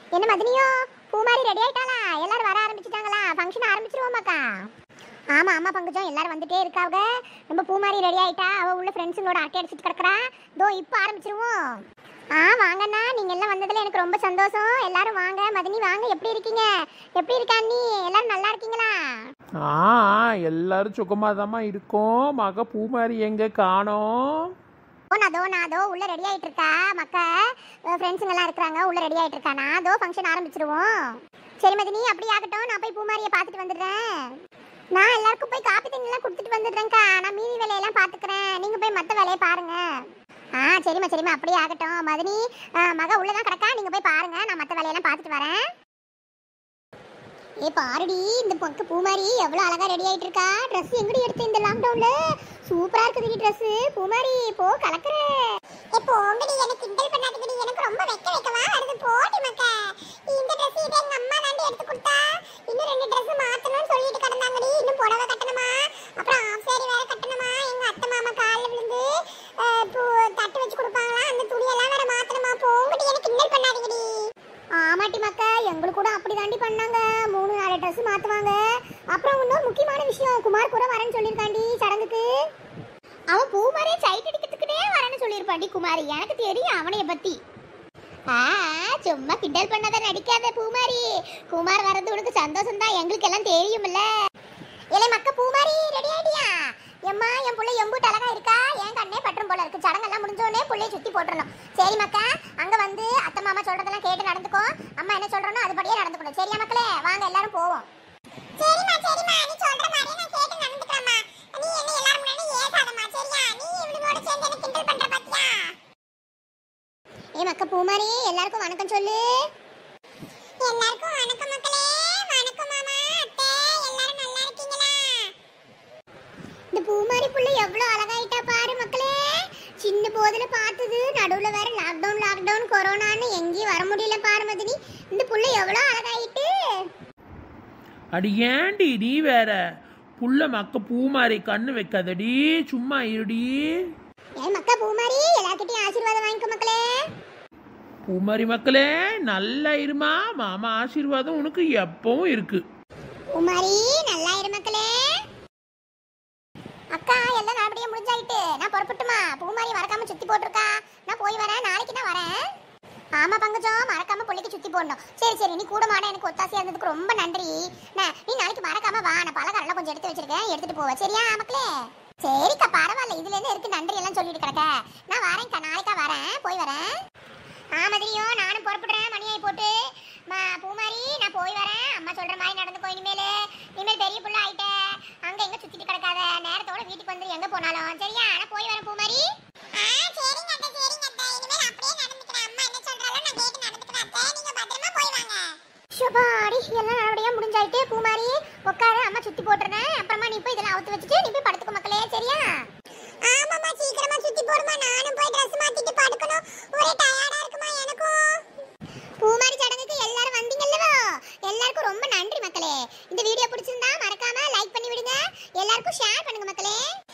என்ன மதினியோ பூமாரி ரெடி ஆயிட்டாளா எல்லாரும் வர ஆரம்பிச்சிட்டாங்களா ஃபங்க்ஷன் ஆரம்பிச்சிருவோமாக்கா ஆமா ஆமா பங்குஜம் எல்லாரும் வந்துட்டே இருக்காங்க நம்ம பூமாரி ரெடி ஆயிட்டா அவ உள்ள ஃப்ரெண்ட்ஸுங்களோட அரட்டை அடிச்சிட்டு கிடக்குறா தோ இப்போ ஆரம்பிச்சிருவோம் ஆ வாங்கண்ணா நீங்க எல்லாம் வந்ததுல எனக்கு ரொம்ப சந்தோஷம் எல்லாரும் வாங்க மதினி வாங்க எப்படி இருக்கீங்க எப்படி இருக்கா நீ எல்லாரும் நல்லா இருக்கீங்களா ஆ ஆ, எல்லாரும் சுகமாதாம்மா இருக்கோம் மக பூமாரி எங்க காணோம் ஓ நான் அதோ நான் அதோ உள்ள ரெடி ஆயிட்டு இருக்கா மக்க ஃப்ரெண்ட்ஸுங்க எல்லாம் இருக்கிறாங்க உள்ள ரெடி ஆயிட்டு இருக்கா நான் அதோ ஃபங்க்ஷன் ஆரம்பிச்சிருவோம் சரி மதினி அப்படி ஆகட்டும் நான் போய் பூமாரியை பார்த்துட்டு வந்துடுறேன் நான் எல்லாருக்கும் போய் காப்பி தண்ணி எல்லாம் கொடுத்துட்டு வந்துடுறேன்க்கா நான் மீதி வேலையெல்லாம் பார்த்துக்கிறேன் நீங்க போய் மற்ற வேலையை பாருங்க ஆ சரிம்மா சரிம்மா அப்படியே ஆகட்டும் மதினி ஆ, மக உள்ளதான் கிடக்கா நீங்க போய் பாருங்க நான் மற்ற வேலையெல்லாம் பார்த்துட்டு வரேன் ஏ பாருடி இந்த பக்கு பூமாரி எவ்வளவு அழகா ரெடி ஆயிட்டு இருக்கா Dress எங்கடி எடுத்து இந்த லாக்டவுன்ல சூப்பரா இருக்குடி Dress பூமாரி போ கலக்குற ஏ போங்கடி எனக்கு கிண்டல் பண்ணாதீங்கடி எனக்கு ரொம்ப வெக்க வெக்கமா வருது போடி மக்க இந்த Dress இது எங்க அம்மா தாண்டி எடுத்து கொடுத்தா இன்னும் ரெண்டு Dress மாத்தணும்னு சொல்லிட்டு கிடந்தாங்கடி இன்னும் புடவை கட்டணுமா அப்புறம் ஆஃப் சாரி வேற கட்டணுமா எங்க அத்தை மாமா கால்ல விழுந்து அஹ், பூ தட்டு வச்சு கொடுப்பாங்களா அந்த துணியெல்லாம் வேற மாத்தணுமா போங்கடி எனக்கு கிண்டல் பண்ணாதீங்கடி ஆமாட்டி மக்கா எங்களுக்கு கூட அப்படி தாண்டி பண்ணாங்க மூணு நாலு ட்ரெஸ் மாத்துவாங்க அப்புறம் இன்னும் முக்கியமான விஷயம் குமார் கூட வரேன்னு சொல்லியிருக்காண்டி சடங்குக்கு அவன் பூமாரே சைட் அடிக்கிறதுக்குனே வரேன்னு சொல்லியிருப்பாண்டி குமார் எனக்கு தெரியும் அவனைய பத்தி ஆ சும்மா கிண்டல் பண்ணாத நடிக்காத பூமாரி குமார் வர்றது உனக்கு சந்தோஷம் தான் எங்களுக்கு எல்லாம் தெரியும்ல இலை மக்க பூமாரி ரெடி ஆயிட்டியா எம்மா என் புள்ள எம்பூட்டு அழகா இருக்கா என் கண்ணே பற்றும் போல இருக்கு சடங்கெல்லாம் முடிஞ்சோடனே புள்ளைய சுத்தி போட்டுறணும் சரி மக்கா அங்க வந்து அத்தை மாமா சொல்றதெல்லாம் கேட்டு நடந்துக்கோ அம்மா என்ன சொல்றனோ அதுபடியே நடந்துக்கணும் சரியா மக்களே வாங்க எல்லாரும் போவோம் சரிம்மா சரிம்மா நீ சொல்ற மாதிரி நான் கேட்டு நடந்துக்கறேம்மா நீ என்ன எல்லாரும் முன்னாடி ஏசாதம்மா சரியா நீ இவனுங்களோட சேர்ந்து என்ன கிண்டல் பண்ற பாத்தியா ஏ மக்க பூமாரி எல்லாருக்கும் வணக்கம் சொல்லு எல்லாருக்கும் வணக்கம் மக்களே வணக்கம் மாமா அத்தை எல்லாரும் நல்லா இருக்கீங்களா இந்த பூமாரி புள்ள எவ்வளவு அழகாயிட்டா பாரு மக்களே சின்ன போதுல பார்த்தது நடுவுல வேற லாக்டவுன் லாக்டவுன் கொரோனான்னு எங்கேயும் வர முடியல பாரு மதினி இந்த புள்ள எவ்வளவு அழகாயிட்டு அடி ஏண்டி நீ வேற புள்ள மக்க பூமாரி கண்ணு வைக்காதடி சும்மா இருடி ஏ மக்கா பூமாரி எல்லார்கிட்டயும் ஆசீர்வாதம் வாங்கிக்கோ மக்களே பூமாரி மக்களே நல்லா இருமா மாமா ஆசீர்வாதம் உனக்கு எப்பவும் இருக்கு பூமாரி நல்லா இரு மக்களே அக்கா எல்லாம் நல்லபடியா முடிஞ்சாயிட்டு நான் புறப்பட்டுமா பூமாரி மறக்காம சுத்தி போட்டிருக்கா நான் போய் வரேன் நாளைக்கு நான் வரேன் ஆமா பங்கஜம் மறக்காம புள்ளைக்கு சுத்தி போடணும் சரி சரி நீ கூட மாட எனக்கு ஒத்தாசையா இருந்ததுக்கு ரொம்ப நன்றி நான் நீ நாளைக்கு மறக்காம வா நான் பலகாரம் கொஞ்சம் எடுத்து வச்சிருக்கேன் எடுத்துட்டு போவேன் சரியா மக்களே சரிக்கா பரவாயில்ல இதுல இருந்து இருக்கு நன்றி எல்லாம் சொல்லிட்டு கிடக்க நான் வரேன்க்கா நாளைக்கா வரேன் போய் வரேன் ஆமதிரியும் நானும் புறப்படுறேன் மணியாய் போட்டு மா பூமாரி நான் போய் வரேன் அம்மா சொல்ற மாதிரி நடந்துக்கோ இனிமேல் இனிமேல் பெரிய புள்ள ஆயிட்ட அங்க எங்க சுத்திட்டு கிடக்காத நேரத்தோட வீட்டுக்கு வந்து எங்க போனாலும் சரியா நான் போய் வரேன் பூமாரி சரிங்க அத்தை சரிங்க அத்தை இனிமேல் அப்படியே நடந்துக்கிறேன் அம்மா என்ன சொல்றாலும் நான் கேட்டு நடந்துக்கிறேன் அத்தை நீங்க பத்திரமா போய் வாங்க ஷபாடி எல்லாம் நல்லபடியா முடிஞ்சாயிட்டு பூமாரி உட்காரு அம்மா சுத்தி போட்டுறேன் அப்புறமா நீ போய் இதெல்லாம் அவுத்து வச்சுட்டு நீ போய் படுத்துக்க மக்களே சரியா ஆமாம்மா சீக்கிரமா சுத்தி போடுமா நானும் போய் ட்ரெஸ் மாத்திட்டு படுக்கணும் ஒரே டயர்டா இருக்குமா எனக்கும் பூமாரி சடங்குக்கு எல்லாரும் வந்தீங்கல்லவோ எல்லாருக்கும் ரொம்ப நன்றி மக்களே இந்த வீடியோ பிடிச்சிருந்தா மறக்காம லைக் பண்ணி விடுங்க எல்லாருக்கும் ஷேர் பண்ணுங்க மக்களே